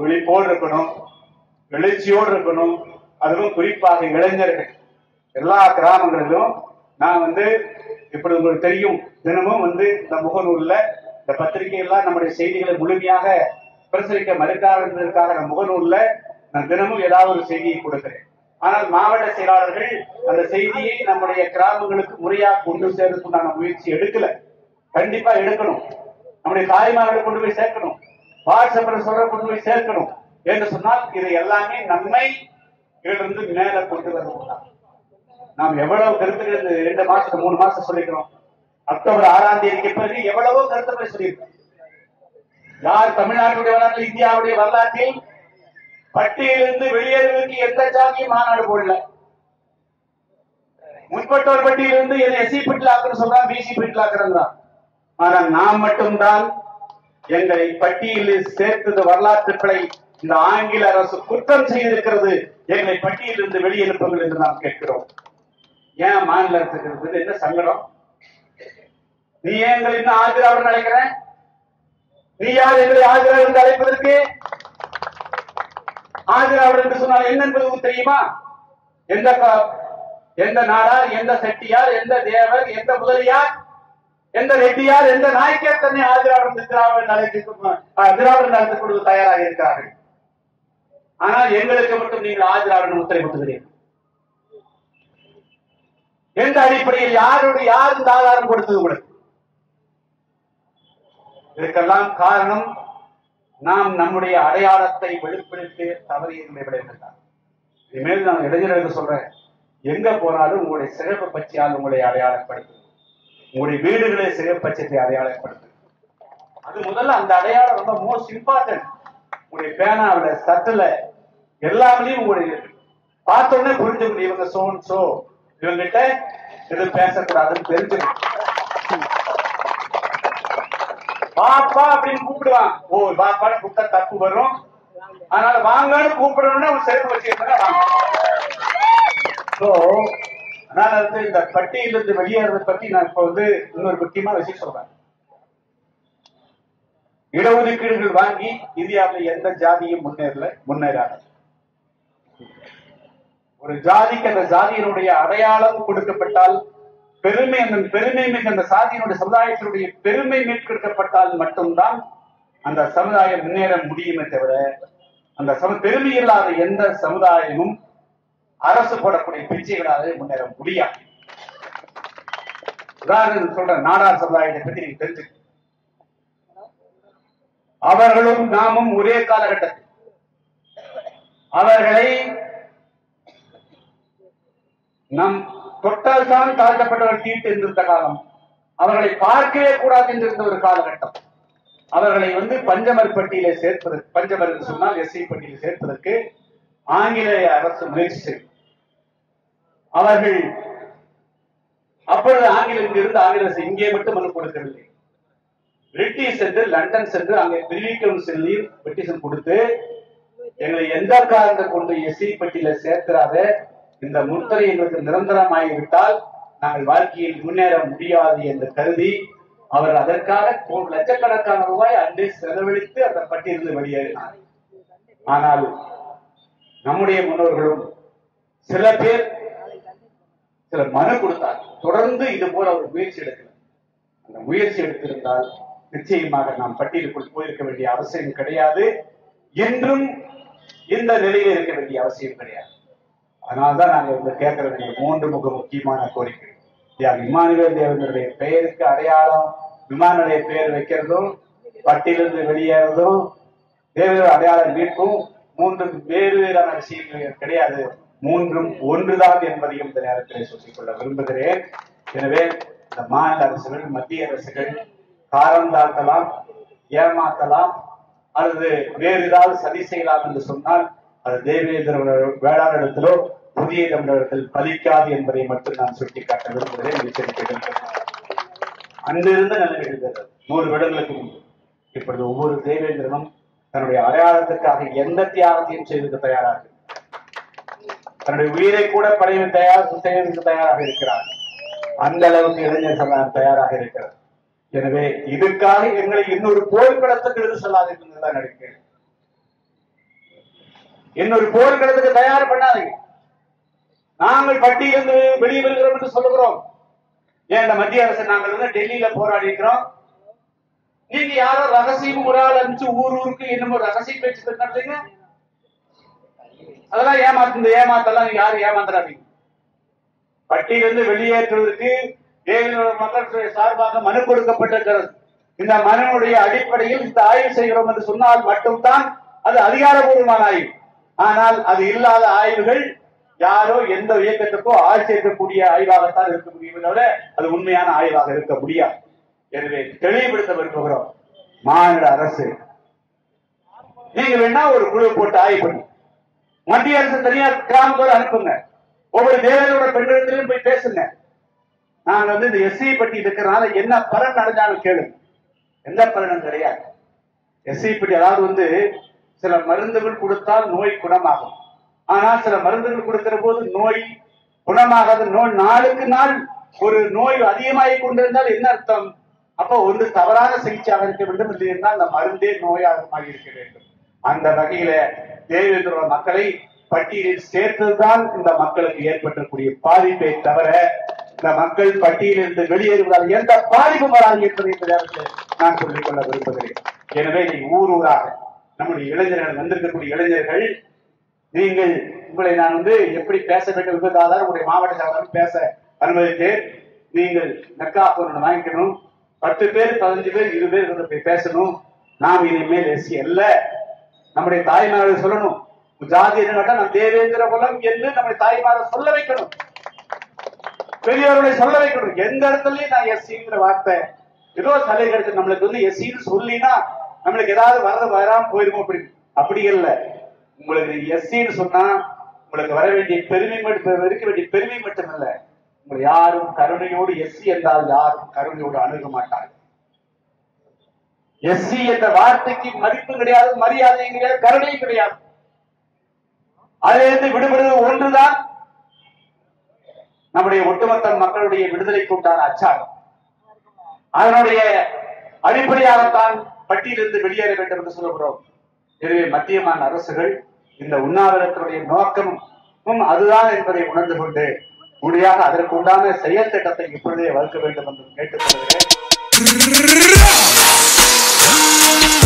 விழிப்போடு இருக்கணும் எழுச்சியோடு இருக்கணும் அதுவும் குறிப்பாக இளைஞர்கள் எல்லா கிராமங்களிலும் நான் வந்து இப்படி உங்களுக்கு தெரியும் தினமும் வந்து இந்த முகநூல்ல இந்த பத்திரிகை எல்லாம் நம்முடைய செய்திகளை முழுமையாக பிரசுரிக்க மறுக்காததற்காக நான் முகநூல்ல நான் தினமும் ஏதாவது ஒரு செய்தியை கொடுக்கிறேன் ஆனால் மாவட்ட செயலாளர்கள் அந்த செய்தியை நம்முடைய கிராமங்களுக்கு முறையாக கொண்டு சேர்றதுக்குண்டான முயற்சி எடுக்கல கண்டிப்பா எடுக்கணும் நம்முடைய தாய்மார்களை கொண்டு போய் சேர்க்கணும் வாட்ஸ்அப்ல சொல்ற கொண்டு போய் சேர்க்கணும் என்று சொன்னால் இது எல்லாமே நம்மை இதிலிருந்து மேல கொண்டு வரணும் நாம் எவ்வளவு கருத்துக்கள் இந்த ரெண்டு மாசம் மூணு மாசம் சொல்லிக்கிறோம் அக்டோபர் ஆறாம் தேதிக்கு பிறகு எவ்வளவோ கருத்துக்களை சொல்லியிருக்கோம் யார் தமிழ்நாட்டுடைய வரலாறு இந்தியாவுடைய வரலாற்றில் பட்டியலிருந்து வெளியேறுவதற்கு எந்த ஜாதியும் மாநாடு போடல முற்பட்டோர் பட்டியலிருந்து என்னை எஸ்சி பட்டியல் ஆக்குன்னு சொல்றான் பிசி பட்டியல் ஆக்குறாங்க ஆனால் நாம் மட்டும்தான் எங்களை பட்டியலில் சேர்த்தது வரலாற்று பிழை இந்த ஆங்கில அரசு குற்றம் செய்திருக்கிறது எங்களை பட்டியலிருந்து வெளியெழுப்புங்கள் என்று நாம் கேட்கிறோம் ஏன் மாநில அரசுக்கு இருக்குது என்ன சங்கடம் நீ ஏன் எங்களை இன்னும் ஆஜராக அழைக்கிற நீ யார் எங்களை ஆஜராக என்று அழைப்பதற்கு ஆஜராவர் என்று சொன்னால் என்ன என்பது உங்களுக்கு தெரியுமா எந்த க- எந்த நாடார் எந்த செட்டியார் எந்த தேவர் எந்த முதலியார் எந்த ரெட்டியார் எந்த நாய்க்கர் தன்னை ஆஜராவர் திராவிட அழைத்து திராவிட நடத்தி கொடுக்க தயாராக இருக்கிறார்கள் ஆனால் எங்களுக்கு மட்டும் நீங்கள் ஆஜராவர் முத்திரை குத்துகிறீர்கள் எந்த அடிப்படையில் யாருடைய யார் இந்த ஆதாரம் கொடுத்தது உங்களுக்கு இதற்கெல்லாம் காரணம் நாம் நம்முடைய அடையாளத்தை வெளிப்படுத்தி தவறியதை விளைவிட்டார் இனிமேல் நான் இளைஞர்களுக்கு சொல்றேன் எங்க போனாலும் உங்களுடைய சிறப்பு பச்சையால் உங்களை அடையாளப்படுத்து உங்களுடைய வீடுகளை சிறப்பு பட்சத்தை அடையாளப்படுத்து அது முதல்ல அந்த அடையாளம் ரொம்ப மோஸ்ட் இம்பார்ட்டன்ட் உங்களுடைய பேனாவில சட்டில் எல்லாமே உங்களுடைய பார்த்த உடனே புரிஞ்சுக்கணும் இவங்க சோன் சோ இவங்கிட்ட எது பேசக்கூடாதுன்னு தெரிஞ்சுக்கணும் பாப்பா அப்படின்னு கூப்பிடுவான் ஓ பாப்பான்னு கூப்பிட்டா தப்பு வரும் அதனால வாங்கன்னு கூப்பிடணும்னா அவன் செருப்பு வச்சிருந்தா வாங்க சோ அதனால வந்து இந்த பட்டியலிருந்து வெளியேறதை பத்தி நான் இப்ப வந்து இன்னொரு முக்கியமான விஷயம் சொல்றேன் இடஒதுக்கீடுகள் வாங்கி இந்தியாவில் எந்த ஜாதியும் முன்னேறல முன்னேறாது ஒரு ஜாதிக்கு அந்த ஜாதியினுடைய அடையாளம் கொடுக்கப்பட்டால் பெருமை அந்த பெருமை மிகு அந்த சாதியினுடைய சமுதாயத்தினுடைய பெருமை மீட்கெடுக்கப்பட்டால் மட்டும்தான் அந்த சமுதாயம் முன்னேற முடியுமே தவிர அந்த சம பெருமை இல்லாத எந்த சமுதாயமும் அரசு போடக்கூடிய பிச்சைகளாக முன்னேற முடியாது உதாரணத்துக்கு சொல்றேன் நாடார் சமுதாயத்தை பத்தி நீங்க தெரிஞ்சு அவர்களும் நாமும் ஒரே காலகட்டத்தில் அவர்களை நம் தொட்டால் தான் தாழ்த்தப்பட்டவர் தீட்டு என்றிருந்த காலம் அவர்களை பார்க்கவே கூடாது என்றிருந்த ஒரு காலகட்டம் அவர்களை வந்து பஞ்சமர் பட்டியலை சேர்ப்பதற்கு பஞ்சமர் என்று சொன்னால் எஸ்ஐ பட்டியலை சேர்ப்பதற்கு ஆங்கில அரசு முயற்சி செய்யும் அவர்கள் அப்பொழுது ஆங்கிலத்தில் இருந்து ஆங்கில அரசு இங்கே மட்டும் மனு கொடுக்கவில்லை பிரிட்டிஷ் சென்று லண்டன் சென்று அங்கே பிரிவி கவுன்சிலையும் பெட்டிஷன் கொடுத்து எங்களை எந்த காரணத்தை கொண்டு எஸ்சி பட்டியல சேர்க்கிறாத இந்த முத்திரை எங்களுக்கு நிரந்தரமாகிவிட்டால் நாங்கள் வாழ்க்கையில் முன்னேற முடியாது என்று கருதி அவர் அதற்காக ஒரு லட்சக்கணக்கான ரூபாய் அன்றே செலவழித்து அந்த பட்டியலிருந்து வெளியேறினார் ஆனால் நம்முடைய முன்னோர்களும் சில பேர் சில மனு கொடுத்தார் தொடர்ந்து இது போல ஒரு முயற்சி எடுக்கல அந்த முயற்சி எடுத்திருந்தால் நிச்சயமாக நாம் பட்டியலுக்குள் போயிருக்க வேண்டிய அவசியம் கிடையாது என்றும் இந்த நிலையில் இருக்க வேண்டிய அவசியம் கிடையாது அதனால்தான் நாங்க வந்து கேட்க வேண்டிய மூன்று மிக முக்கியமான கோரிக்கை யார் இமானுவேல் தேவனுடைய பெயருக்கு அடையாளம் விமான நிலைய பெயர் வைக்கிறதும் பட்டியலிருந்து வெளியேறதும் தேவதர் அடையாளம் மீட்கும் மூன்று வேறு வேறான விஷயங்கள் கிடையாது மூன்றும் ஒன்றுதான் என்பதையும் இந்த நேரத்தில் சொல்லிக் கொள்ள விரும்புகிறேன் எனவே இந்த மாநில அரசுகள் மத்திய அரசுகள் காரம் தாழ்த்தலாம் ஏமாத்தலாம் அல்லது வேறு ஏதாவது சதி செய்யலாம் என்று சொன்னால் அது தேவேந்திர வேளாண்மையிடத்திலோ புதிய தமிழகத்தில் பலிக்காது என்பதை மட்டும் நான் சுட்டிக்காட்ட விரும்புகிறேன் எச்சரிக்கை அங்கிருந்த நிலைமை இருந்தது நூறு வருடங்களுக்கு முன்பு இப்பொழுது ஒவ்வொரு தேவேந்திரனும் தன்னுடைய அடையாளத்துக்காக எந்த தியாகத்தையும் செய்திருக்க தயாராக இருக்கிறார். தன்னுடைய உயிரை கூட படையை தயார் செய்வதற்கு தயாராக இருக்கிறார் அந்த அளவுக்கு இளைஞர் சமுதாயம் தயாராக இருக்கிறது எனவே இதுக்காக எங்களை இன்னொரு போர்க்களத்துக்கு எடுத்து செல்லாதீர்கள் தான் நினைக்கிறேன் இன்னொரு போர்க்களத்துக்கு தயார் பண்ணாதீங்க நாங்கள் பட்டியலிருந்து வெளியே வருகிறோம் என்று சொல்லுகிறோம் ஏன் இந்த மத்திய அரசு நாங்கள் வந்து டெல்லியில போராடி இருக்கிறோம் நீங்க யாரோ ரகசியம் ஒரு ஆள் அனுப்பிச்சு ஊர் ஊருக்கு என்னமோ ரகசிய பேச்சு நடத்துங்க அதெல்லாம் ஏமாத்து இந்த ஏமாத்தெல்லாம் நீங்க யாரும் ஏமாந்துடாதீங்க பட்டியலிருந்து வெளியேற்றுவதற்கு தேவையான மக்கள் சார்பாக மனு கொடுக்கப்பட்டிருக்கிறது இந்த மனுவுடைய அடிப்படையில் இந்த ஆய்வு செய்கிறோம் என்று சொன்னால் மட்டும்தான் அது அதிகாரபூர்வமான ஆய்வு ஆனால் அது இல்லாத ஆய்வுகள் யாரோ எந்த இயக்கத்துக்கோ ஆட்சி இருக்கக்கூடிய ஆய்வாகத்தான் இருக்க முடியுமே தவிர அது உண்மையான ஆய்வாக இருக்க முடியாது எனவே தெளிவுபடுத்த விரும்புகிறோம் மாநில அரசு நீங்க வேணா ஒரு குழு போட்டு ஆய்வு பண்ணி மத்திய அரசு தனியார் கிராமத்தோடு அனுப்புங்க ஒவ்வொரு தேவையோட பெண்களிடத்திலும் போய் பேசுங்க நாங்க வந்து இந்த எஸ்சி பட்டி இருக்கிறனால என்ன பலன் அடைஞ்சாலும் கேளுங்க எந்த பலனும் கிடையாது எஸ்சி பட்டி அதாவது வந்து சில மருந்துகள் கொடுத்தால் நோய் குணமாகும் ஆனா சில மருந்துகள் கொடுக்கிற போது நோய் குணமாகாத நோய் நாளுக்கு நாள் ஒரு நோய் அதிகமாகி கொண்டிருந்தால் என்ன அர்த்தம் அப்போ ஒன்று தவறான சிகிச்சையாக இருக்க வேண்டும் இல்லை என்றால் அந்த மருந்தே நோயாக இருக்க வேண்டும் அந்த வகையில தேவேந்திர மக்களை பட்டியலில் சேர்த்ததுதான் இந்த மக்களுக்கு ஏற்பட்டிருக்கூடிய பாதிப்பை தவிர இந்த மக்கள் பட்டியலிருந்து வெளியேறுவதால் எந்த பாதிப்பும் வராது என்பதை இந்த நேரத்தில் நான் சொல்லிக் கொள்ள விரும்புகிறேன் எனவே நீங்க ஊர் ஊராக நம்முடைய இளைஞர்கள் வந்திருக்கக்கூடிய இளைஞர்கள் நீங்கள் உங்களை நான் வந்து எப்படி பேச வேண்டும் என்பதாக உங்களுடைய மாவட்ட செயலாளர் பேச அனுமதித்தேன் நீங்கள் நக்கா ஒன்று வாங்கிக்கணும் பத்து பேர் பதினஞ்சு பேர் இருபது பேர் இருந்து போய் பேசணும் நாம் இனிமேல் எஸ்சி அல்ல நம்முடைய தாய்மார்கள் சொல்லணும் ஜாதி என்ன கேட்டா நம் தேவேந்திர குலம் என்று நம்முடைய தாய்மாரை சொல்ல வைக்கணும் பெரியவர்களை சொல்ல வைக்கணும் எந்த இடத்துலயும் நான் எஸ்சிங்கிற வார்த்தை ஏதோ சலுகை கிடைச்சு நம்மளுக்கு வந்து எஸ்சின்னு சொல்லினா நம்மளுக்கு ஏதாவது வரது வராம போயிருமோ அப்படி அப்படி இல்ல உங்களுக்கு எஸ்சின்னு சொன்னா உங்களுக்கு வர வேண்டிய பெருமை மட்டும் இருக்க வேண்டிய பெருமை மட்டுமல்ல உங்களை யாரும் கருணையோடு எஸ்சி என்றால் யாரும் கருணையோடு அணுக மாட்டார்கள் எஸ்சி என்ற வார்த்தைக்கு மதிப்பு கிடையாது மரியாதையும் கிடையாது கருணையும் கிடையாது அதிலிருந்து விடுபடுவது ஒன்றுதான் நம்முடைய ஒட்டுமொத்த மக்களுடைய விடுதலைக்கு உண்டான அச்சாரம் அதனுடைய அடிப்படையாகத்தான் பட்டியலிருந்து வெளியேற வேண்டும் என்று சொல்லுகிறோம் எனவே மத்திய மாநில அரசுகள் இந்த உண்ணாவிரத்தினுடைய நோக்கமும் அதுதான் என்பதை உணர்ந்து கொண்டு உடனடியாக அதற்கு உண்டான செயல் திட்டத்தை இப்பொழுதே வகுக்க வேண்டும் என்று கேட்டுக்கொள்கிறேன்